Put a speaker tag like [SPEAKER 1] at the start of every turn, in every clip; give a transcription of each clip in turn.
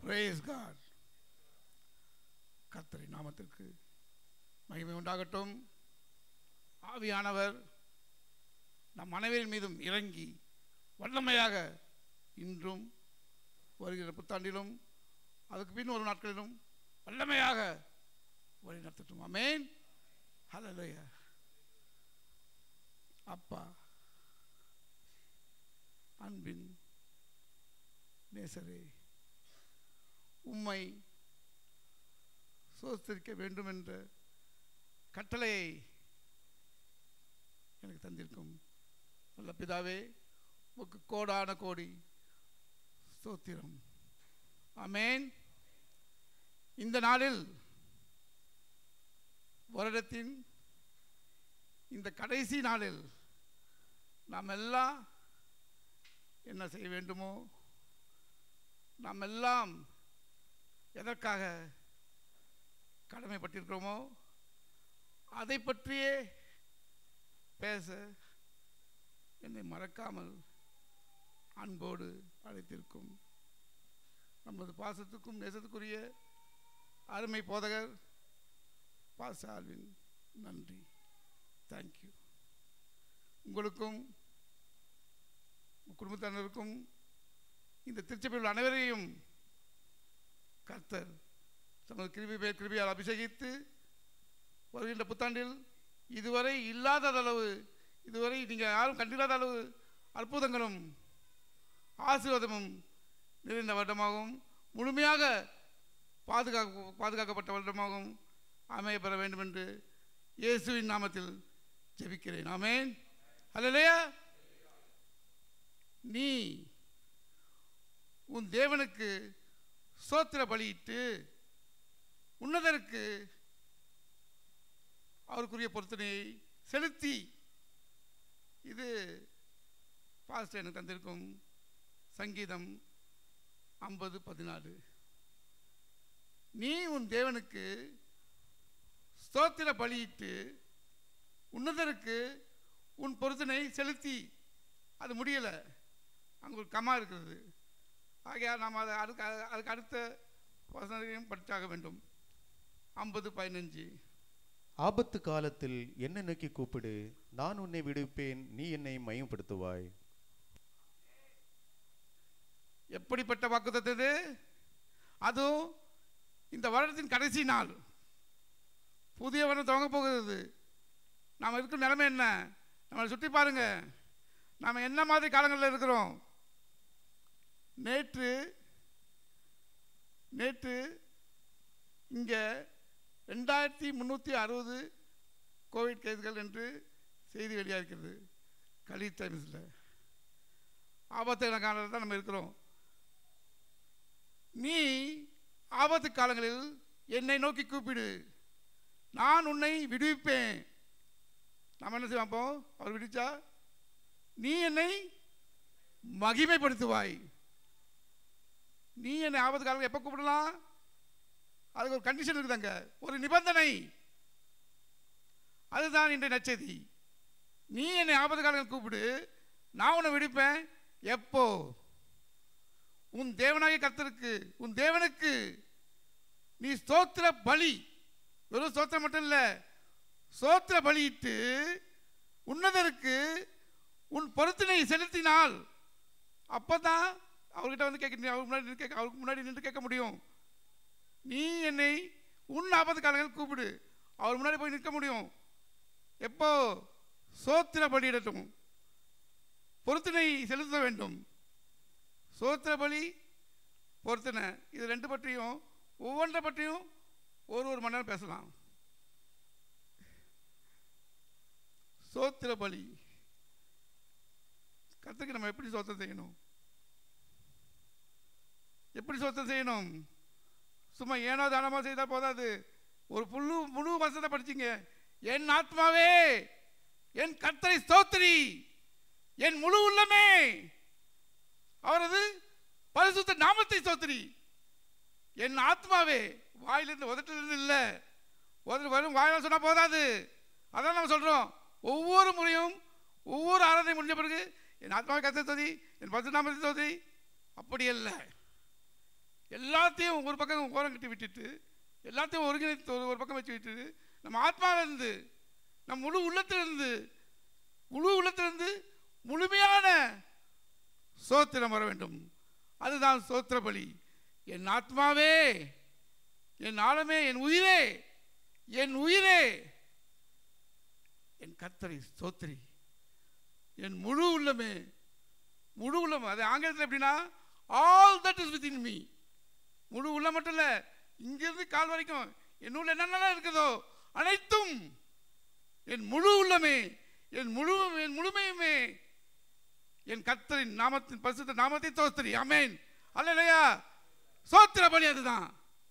[SPEAKER 1] brace God கர்த்தரை நாமத்திற்கு மகிமை உண்டாகட்டும் ஆவியானவர் நம் அனைவரின் மீதும் இறங்கி வல்லமையாக இன்றும் வருகிற புத்தாண்டிலும் அதுக்கு பின் வரும் நாட்களிலும் வல்லமையாக வழி நடத்தட்டும் அமேன் ஹalleluya அப்பா அன்பின் நேசரே உம்மை சோஸ்தரிக்க வேண்டும் என்ற கட்டளையை எனக்கு தந்திருக்கும் நல்ல பிதாவே உமக்கு கோடான கோடி ஸ்தோத்திரம் ஆமென் இந்த நாளில் வருடத்தின் இந்த கடைசி நாளில் நாம் எல்லாம் என்ன செய்ய வேண்டுமோ நாம் எல்லாம் எதற்காக கடமைப்பட்டிருக்கிறோமோ அதை பற்றியே பேச என்னை மறக்காமல் அன்போடு அழைத்திருக்கும் நமது பாசத்துக்கும் நேசத்துக்குரிய அருமை போதகர் பாச ஆல்வின் நன்றி தேங்க்யூ உங்களுக்கும் உங்கள் குடும்பத்தினருக்கும் இந்த திருச்சபையில் உள்ள அனைவரையும் கர்த்தர் தமது கிருபி பேர் கிருபியால் அபிஷேகித்து வருகின்ற புத்தாண்டில் இதுவரை இல்லாததளவு இதுவரை நீங்கள் யாரும் கண்டிராத அளவு அற்புதங்களும் ஆசீர்வாதமும் நிறைந்த வருடமாகவும் முழுமையாக பாதுகாக்க பாதுகாக்கப்பட்ட வருடமாகவும் அமைய பெற வேண்டும் என்று இயேசுவின் நாமத்தில் ஜெபிக்கிறேன் ஆமென் அல்லையா நீ உன் தேவனுக்கு சோத்திர பலியிட்டு உன்னதருக்கு அவருக்குரிய பொருத்தனையை செலுத்தி இது பாஸ்டர் எனக்கு தந்திருக்கும் சங்கீதம் ஐம்பது பதினாலு நீ உன் தேவனுக்கு ஸ்தோத்திர பலியிட்டு உன்னதருக்கு உன் பொருத்தனை செலுத்தி அது முடியலை அங்கே ஒரு கமா இருக்கிறது ஆகையால் நாம் அதை அதுக்கு அதுக்கு அடுத்த வசனத்தையும் படித்தாக வேண்டும் ஐம்பது பதினஞ்சு
[SPEAKER 2] ஆபத்து காலத்தில் என்னை நோக்கி கூப்பிடு நான் உன்னை விடுவிப்பேன் நீ என்னை மயப்படுத்துவாய்
[SPEAKER 1] எப்படிப்பட்ட வாக்குத்தத்தம் இது அதுவும் இந்த வருடத்தின் கடைசி நாள் புதிய வருடம் துவங்க போகிறது நாம் இருக்கிற நிலைமை என்ன நம்மளை சுற்றி பாருங்க நாம் என்ன மாதிரி காலங்களில் இருக்கிறோம் நேற்று நேற்று இங்கே ரெண்டாயிரத்தி முந்நூற்றி அறுபது கோவிட் கேஸ்கள் என்று செய்தி வெளியாக இருக்கிறது கலி டைம்ஸில் ஆபத்தான காலத்தில் தான் நம்ம இருக்கிறோம் நீ ஆபத்து காலங்களில் என்னை நோக்கி கூப்பிடு நான் உன்னை விடுவிப்பேன் நாம் என்ன செய்வோம் அப்போ அவர் விடுச்சா நீ என்னை மகிமைப்படுத்துவாய் நீ என்னை ஆபத்து காலங்கள் எப்போ கூப்பிடலாம் அதுக்கு ஒரு கண்டிஷன் இருக்குதாங்க ஒரு நிபந்தனை அதுதான் இன்றைய நச்சதி நீ என்னை ஆபத்து காலங்கள் கூப்பிடு நான் உன்னை விடுப்பேன் எப்போ உன் தேவனாகிய கர்த்தருக்கு உன் தேவனுக்கு நீ ஸ்தோத்திர பலி வெறும் ஸ்தோத்திரம் மட்டும் இல்லை ஸ்தோத்திர பலியிட்டு உன்னதருக்கு உன் பொருத்தினை செலுத்தினால் அப்பதான் அவர்கிட்ட வந்து கேட்க அவருக்கு முன்னாடி நின்று கேட்க அவருக்கு முன்னாடி நின்று கேட்க முடியும் நீ என்னை உன் ஆபத்து காலங்கள் கூப்பிடு அவர் முன்னாடி போய் நிற்க முடியும் எப்போ சோத்திர பலியிடட்டும் பொருத்தினை செலுத்த வேண்டும் சோத்திர பலி பொருத்தனை இது ரெண்டு பற்றியும் ஒவ்வொன்றை பற்றியும் ஒரு ஒரு மணி நேரம் பேசலாம் சோத்திர பலி கத்துக்கு நம்ம எப்படி சோத்திரம் செய்யணும் எப்படி சோத்திரம் செய்யணும் சும்மா ஏனோ தானமா செய்தால் போதாது ஒரு புழு முழு வசனத்தை படிச்சீங்க என் ஆத்மாவே என் கர்த்தரை ஸ்தோத்திரி என் முழு உள்ளமே அவரது பரிசுத்த நாமத்தை ஸ்தோத்திரி என் ஆத்மாவே வாயிலிருந்து உதட்டிலிருந்து இல்லை உதட்டு வரும் வாயில சொன்னால் போதாது அதான் நம்ம சொல்கிறோம் ஒவ்வொரு முறையும் ஒவ்வொரு ஆராதனை முடிஞ்ச பிறகு என் ஆத்மாவை கத்த தோதி என் பரிசுத்த நாமத்தை தோதி அப்படி அல்ல எல்லாத்தையும் ஒரு பக்கம் ஓரம் கட்டி விட்டுட்டு எல்லாத்தையும் ஒருங்கிணைத்து ஒரு ஒரு பக்கம் வச்சு விட்டுட்டு நம்ம ஆத்மாவிலிருந்து நம் முழு உள்ளத்திலிருந்து முழு உள்ளத்திலிருந்து முழுமையான சோத்திரம் வர வேண்டும் அதுதான் சோத்திர பலி என் ஆத்மாவே என் ஆழமே என் உயிரே என் உயிரே என் கர்த்தரை ஸ்தோத்திரி என் முழு உள்ளமே முழு உள்ளம் அது ஆங்கிலத்தில் எப்படின்னா all that is with in me முழு உள்ளம் மட்டும் இல்லை இங்கிருந்து கால் வரைக்கும் என் உள்ள என்னென்னலாம் இருக்குதோ அனைத்தும் என் முழு உள்ளமே என் முழு என் முழுமையுமே என் கர்த்தரின் நாமத்தின் பரிசுத்த நாமத்தை தோஸ்திரி அமேன் அல்லையா சோத்திர பலி அதுதான்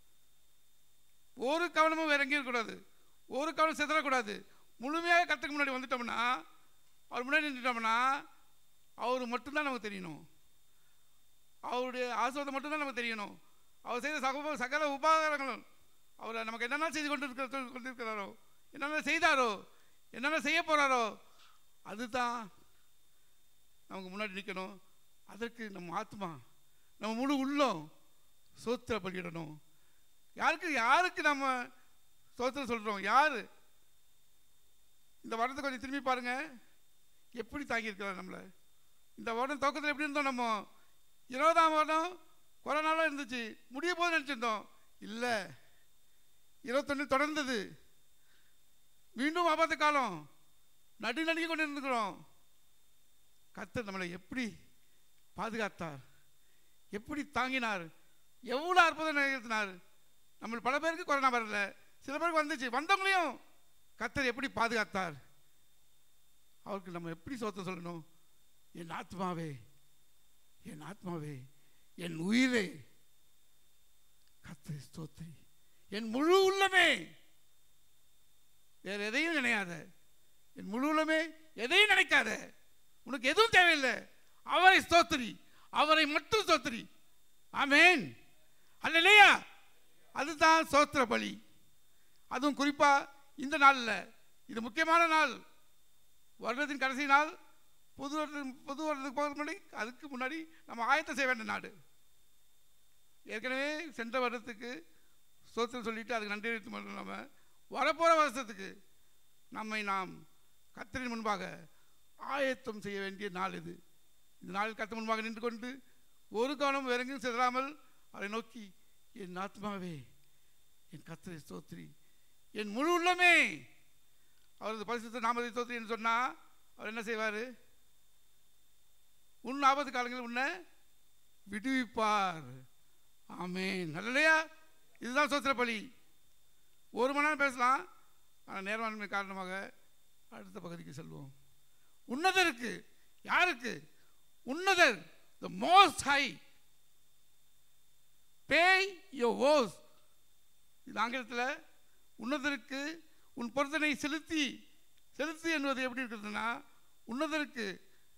[SPEAKER 1] ஒரு கவனமும் வேற எங்கேயும் இருக்கக்கூடாது ஒரு கவனம் சிதறக்கூடாது முழுமையாக கத்துக்கு முன்னாடி வந்துட்டோம்னா அவர் முன்னாடி நின்றுட்டோம்னா அவர் மட்டும்தான் நமக்கு தெரியணும் அவருடைய ஆசிர்வாதம் மட்டும்தான் நமக்கு தெரியணும் அவர் செய்த சகல சகல உபகாரங்களும் அவர் நமக்கு என்னென்ன செய்து கொண்டு இருக்கிற கொண்டிருக்கிறாரோ என்னென்ன செய்தாரோ என்னென்ன செய்ய போகிறாரோ அதுதான் நமக்கு முன்னாடி நிற்கணும் அதற்கு நம்ம ஆத்மா நம்ம முழு உள்ளம் சோத்திர பலியிடணும் யாருக்கு யாருக்கு நம்ம சோத்திரம் சொல்கிறோம் யார் இந்த வருடத்தை கொஞ்சம் திரும்பி பாருங்க எப்படி தாங்கியிருக்கிறார் நம்மளை இந்த வருடம் துவக்கத்தில் எப்படி இருந்தோம் நம்ம இருபதாம் வருடம் கொரோனாலாம் இருந்துச்சு முடிய போது நினச்சிருந்தோம் இல்லை இருபத்தொன்று தொடர்ந்தது மீண்டும் ஆபத்து காலம் நடு நடுங்கி கொண்டு இருந்துக்கிறோம் கர்த்தர் நம்மளை எப்படி பாதுகாத்தார் எப்படி தாங்கினார் எவ்வளோ அற்புதம் நிகழ்த்தினார் நம்ம பல பேருக்கு கொரோனா வரல சில பேருக்கு வந்துச்சு வந்தவங்களையும் கர்த்தர் எப்படி பாதுகாத்தார் அவருக்கு நம்ம எப்படி சோத்த சொல்லணும் என் ஆத்மாவே என் ஆத்மாவே என் உயிரே கர்த்தரை ஸ்தோத்திரி என் முழு உள்ளமே வேற எதையும் நினையாத என் முழு உள்ளமே எதையும் நினைக்காத உனக்கு எதுவும் தேவையில்லை அவரை ஸ்தோத்திரி அவரை மட்டும் ஸ்தோத்திரி ஆமேன் அல்லையா அதுதான் சோத்திர பலி அதுவும் குறிப்பா இந்த நாளில் இது முக்கியமான நாள் வருடத்தின் கடைசி நாள் புது வருடத்துக்கு புது வருடத்துக்கு போகிறதுக்கு முன்னாடி அதுக்கு முன்னாடி நம்ம ஆயத்தம் செய்ய வேண்டிய நாடு ஏற்கனவே சென்ற வருடத்துக்கு சோத்திரம் சொல்லிட்டு அதுக்கு நன்றி தெரிவித்து மட்டும் இல்லாமல் வரப்போகிற வருஷத்துக்கு நம்மை நாம் கத்தரின் முன்பாக ஆயத்தம் செய்ய வேண்டிய நாள் இது இந்த நாளில் கத்த முன்பாக நின்று கொண்டு ஒரு கவனம் வேறெங்கும் செல்லாமல் அதை நோக்கி என் ஆத்மாவே என் கத்தரை ஸ்தோத்திரி என் முழு உள்ளமே அவரது பரிசுத்த நாமத்தை ஸ்தோத்திரி என்று சொன்னா அவர் என்ன செய்வார் உன் ஆபத்து காலங்களில் உன்னை விடுவிப்பார் ஆமேன் நல்லலையா இதுதான் சோத்திர பலி ஒரு மணி நேரம் பேசலாம் ஆனால் நேர்மாண்மை காரணமாக அடுத்த பகுதிக்கு செல்வோம் உன்னதருக்கு யாருக்கு உன்னதர் த மோஸ்ட் ஹை பேய் யோ ஓஸ் இது ஆங்கிலத்தில் உன்னதருக்கு உன் பொருத்தனை செலுத்தி செலுத்து என்பது எப்படி இருக்கிறதுனா உன்னதருக்கு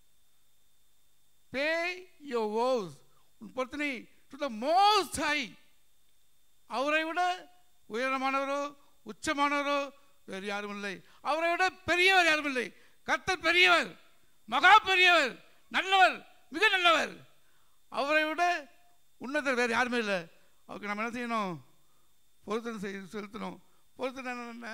[SPEAKER 1] பேய் யோ ஓஸ் உன் பொருத்தனை டு த மோஸ்ட் ஹை அவரை விட உயரமானவரோ உச்சமானவரோ வேறு யாரும் இல்லை அவரை விட பெரியவர் யாரும் இல்லை கர்த்தர் பெரியவர் மகா பெரியவர் நல்லவர் மிக நல்லவர் அவரை விட உன்னதர் வேறு யாருமே இல்லை அவருக்கு நம்ம என்ன செய்யணும் பொருத்தனை செய் செலுத்தணும் பொருத்தனை என்ன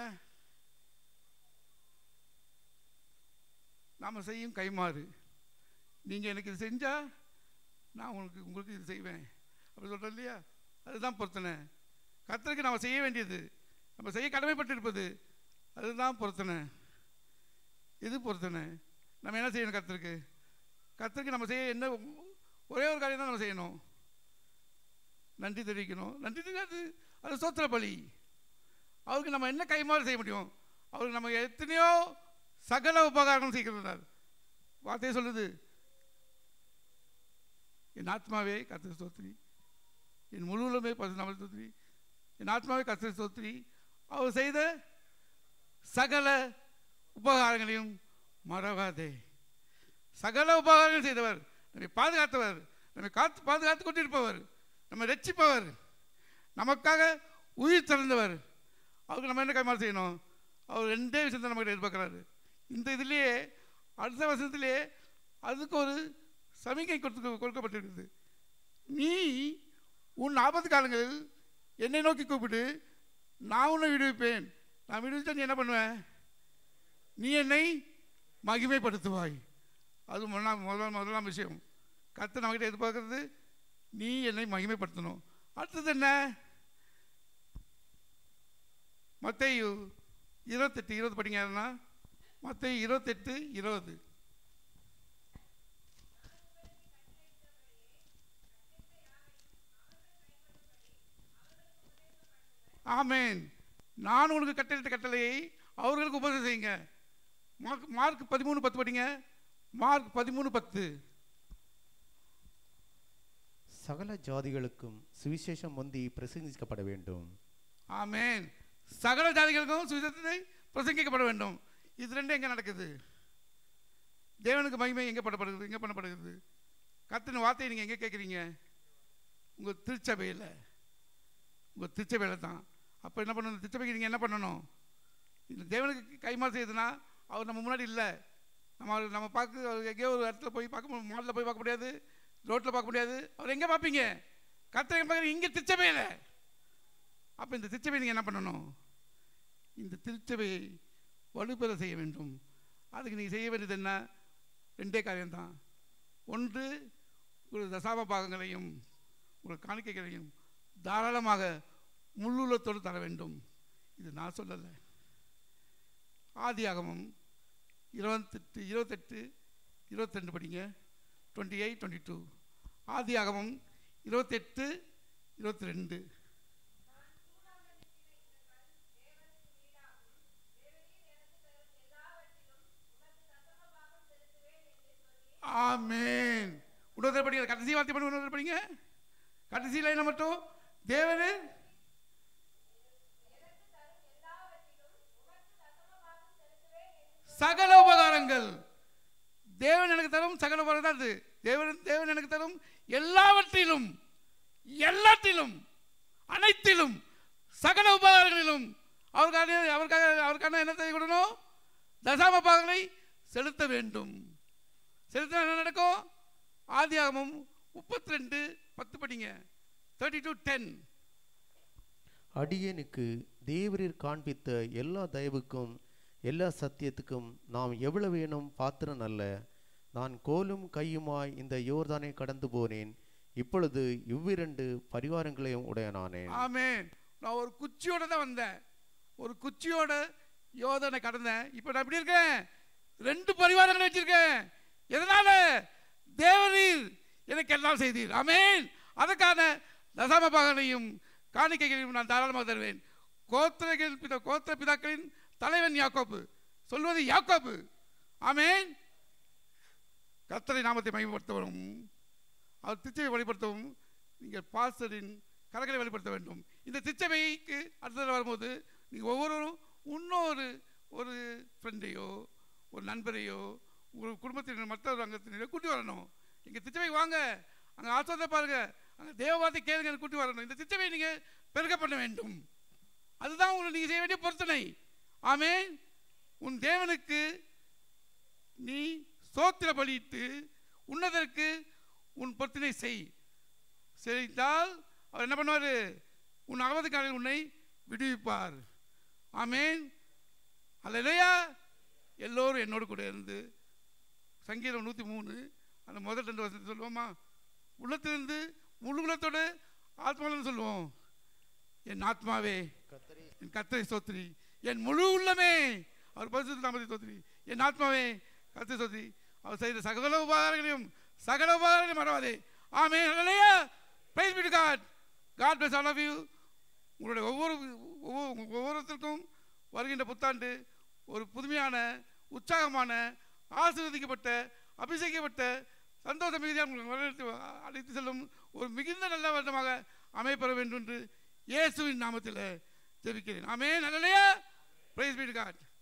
[SPEAKER 1] நாம் செய்யும் கைமாறு நீங்கள் எனக்கு இது செஞ்சால் நான் உங்களுக்கு உங்களுக்கு இது செய்வேன் அப்படி சொல்கிறேன் இல்லையா அதுதான் பொருத்தனை கர்த்தருக்கு நாம் செய்ய வேண்டியது நம்ம செய்ய கடமைப்பட்டிருப்பது அதுதான் பொருத்தனை இது பொருத்தனை நம்ம என்ன செய்யணும் கர்த்தருக்கு கர்த்தருக்கு நம்ம செய்ய என்ன ஒரே ஒரு காரியம் தான் நம்ம செய்யணும் நன்றி தெரிவிக்கணும் நன்றி தெரியாது அது சோத்திர பலி அவருக்கு நம்ம என்ன கைமாறு செய்ய முடியும் அவருக்கு நம்ம எத்தனையோ சகல உபகாரங்கள் செய்கிறார் வார்த்தையை சொல்லுது என் ஆத்மாவே கத்திர ஸ்தோத்திரி என் முழுவலுமே பசு நம்ம ஸ்தோத்திரி என் ஆத்மாவே கத்திர ஸ்தோத்திரி அவர் செய்த சகல உபகாரங்களையும் மறவாதே சகல உபகாரங்கள் செய்தவர் நம்மை பாதுகாத்தவர் நம்மை காத்து பாதுகாத்து கொண்டிருப்பவர் நம்மை ரட்சிப்பவர் நமக்காக உயிர் திறந்தவர் அவருக்கு நம்ம என்ன கைமாறு செய்யணும் அவர் ரெண்டே விஷயத்தை நம்ம எதிர்பார்க்குறாரு இந்த இதுலேயே அடுத்த வருஷத்துலேயே அதுக்கு ஒரு சமிகை கொடுத்து கொடுக்கப்பட்டிருக்குது நீ உன் ஆபத்து காலங்களில் என்னை நோக்கி கூப்பிடு நான் உன்னை விடுவிப்பேன் நான் விடுவிச்சா நீ என்ன பண்ணுவேன் நீ என்னை மகிமைப்படுத்துவாய் அது முதலாம் முதலாம் முதலாம் விஷயம் கத்தை நம்மகிட்ட எதிர்பார்க்கறது நீ என்னை மகிமைப்படுத்தணும் அடுத்தது என்ன மத்தேயு இருபத்தெட்டு இருபது படிங்கன்னா மத்தேயு இருபத்தெட்டு இருபது ஆமென் நான் உங்களுக்கு கட்டளையிட்ட கட்டளையை அவர்களுக்கு உபதேசம் செய்யுங்க மார்க் மார்க் பதிமூணு பத்து படிங்க மார்க் பதிமூணு பத்து
[SPEAKER 2] சகல ஜாதிகளுக்கும் சுவிசேஷம் முந்தி பிரசங்கிக்கப்பட வேண்டும்
[SPEAKER 1] ஆமென் சகல ஜாதிகளுக்கும் சுவிசேஷத்தை பிரசங்கிக்கப்பட வேண்டும் இது ரெண்டும் எங்கே நடக்குது தேவனுக்கு மகிமை எங்கே பண்ணப்படுகிறது எங்கே பண்ணப்படுகிறது கத்தின வார்த்தையை நீங்கள் எங்கே கேட்குறீங்க உங்கள் திருச்சபையில் உங்கள் திருச்சபையில் தான் அப்போ என்ன பண்ணணும் திருச்சபைக்கு நீங்கள் என்ன பண்ணணும் இந்த தேவனுக்கு கைமாறு செய்யுதுன்னா அவர் நம்ம முன்னாடி இல்லை நம்ம அவர் நம்ம பார்க்க அவர் எங்கேயோ ஒரு இடத்துல போய் பார்க்க மாலில் போய் பார்க்க முடியாது ரோட்டில் பார்க்க முடியாது அவர் எங்கே பார்ப்பீங்க கத்திர பார்க்குறீங்க இங்கே திருச்சபையில் அப்போ இந்த திருச்சபை நீங்கள் என்ன பண்ணணும் இந்த திருச்சபையை வலுப்பெற செய்ய வேண்டும் அதுக்கு நீங்கள் செய்ய வேண்டியது என்ன ரெண்டே காரியம்தான் ஒன்று ஒரு தசாப பாகங்களையும் ஒரு காணிக்கைகளையும் தாராளமாக முள்ளுள்ளத்தோடு தர வேண்டும் இது நான் சொல்லலை ஆதியாகமம் இருபத்தெட்டு இருபத்தெட்டு இருபத்தெண்டு படிங்க டுவெண்ட்டி எயிட் டுவெண்ட்டி டூ ஆதியாகமம் இருபத்தெட்டு இருபத்தி ரெண்டு ஆமென் இன்னொரு படிங்க கடைசி வார்த்தை பண்ணி இன்னொரு படிங்க கடைசி லைனை மட்டும் தேவனே சகல உபகாரங்கள் தேவன் எனக்கு தரும் சகல உபகாரம் தான் அது தேவன் தேவன் எனக்கு தரும் எல்லாவற்றிலும் எல்லாத்திலும் அனைத்திலும் சகல உபகாரங்களிலும் அவருக்கான அவருக்காக அவருக்கான என்ன செய்ய கொடுக்கணும் தசாம பாகங்களை செலுத்த வேண்டும் செலுத்தினா என்ன நடக்கும் ஆதியாகமம் முப்பத்தி ரெண்டு பத்து படிங்க தேர்ட்டி டூ டென்
[SPEAKER 2] அடியேனுக்கு தேவரீர் காண்பித்த எல்லா தயவுக்கும் எல்லா சத்தியத்துக்கும் நாம் எவ்வளவு வேணும் பாத்திரன் அல்ல நான் கோலும் கையுமாய் இந்த யோர்தானை கடந்து போனேன் இப்பொழுது இவ்விரண்டு பரிவாரங்களையும் உடையனானேன்
[SPEAKER 1] ஆமென் நான் ஒரு குச்சியோட தான் வந்தேன் ஒரு குச்சியோட யோதனை கடந்தேன் இப்போ நான் எப்படி இருக்கேன் ரெண்டு பரிவாரங்களை வச்சிருக்கேன் எதனால தேவரீர் எனக்கு எல்லாம் செய்தீர் ஆமென் அதற்கான தசம பாகனையும் காணிக்கைகளையும் நான் தாராளமாக தருவேன் கோத்திரங்கள் பிதா கோத்திர பிதாக்களின் தலைவன் யாக்கோப்பு சொல்வது யாக்கோப்பு ஆமென் கர்த்தரை நாமத்தை மகிமைப்படுத்தவும் அவர் திருச்சபை வழிபடுத்தவும் நீங்கள் பாஸ்டரின் கரங்களை வெளிப்படுத்த வேண்டும் இந்த திருச்சபைக்கு அடுத்தது வரும்போது நீங்கள் ஒவ்வொருவரும் இன்னொரு ஒரு ஃப்ரெண்டையோ ஒரு நண்பரையோ உங்கள் குடும்பத்தினர் மற்ற ஒரு அங்கத்தினரையோ கூட்டி வரணும் எங்கள் திருச்சபை வாங்க அங்கே ஆசிரியத்தை பாருங்க அங்கே தேவவார்த்தை கேளுங்க கூட்டி வரணும் இந்த திருச்சபையை நீங்கள் பெருக்க பண்ண வேண்டும் அதுதான் உங்களுக்கு நீங்கள் செய்ய வேண்டிய பொருத்தனை ஆமே உன் தேவனுக்கு நீ சோத்திர பலியிட்டு உன்னதற்கு உன் பொருத்தினை செய் செய்தால் அவர் என்ன பண்ணுவார் உன் அகமது காலையில் உன்னை விடுவிப்பார் ஆமேன் அல்லையா எல்லோரும் என்னோடு கூட இருந்து சங்கீதம் நூற்றி மூணு அந்த முதல் ரெண்டு வருஷத்தை சொல்லுவோமா உள்ளத்திலிருந்து முழு உள்ளத்தோடு ஆத்மாவிலிருந்து சொல்லுவோம் என் ஆத்மாவே என் கத்தரை சோத்திரி என் முழு உள்ளமே அவர் பரிசுத்த நாமத்தை சோத்திரி என் ஆத்மாவே கத்தரை சோத்திரி அவர் செய்த சகல உபகாரங்களையும் சகல உபகாரங்களையும் மறவாதே ஆமே ஹalleluya praise be to god god bless all of you உங்களுடைய ஒவ்வொரு ஒவ்வொரு ஒவ்வொருத்தருக்கும் வருகின்ற புத்தாண்டு ஒரு புதுமையான உற்சாகமான ஆசீர்வதிக்கப்பட்ட அபிஷேகிக்கப்பட்ட சந்தோஷ மிகுதியாக உங்களுக்கு வரவேற்று அழைத்து செல்லும் ஒரு மிகுந்த நல்ல வருடமாக அமைப்பெற வேண்டும் என்று இயேசுவின் நாமத்தில் ஜெபிக்கிறேன் ஆமென் ஹalleluya praise be to god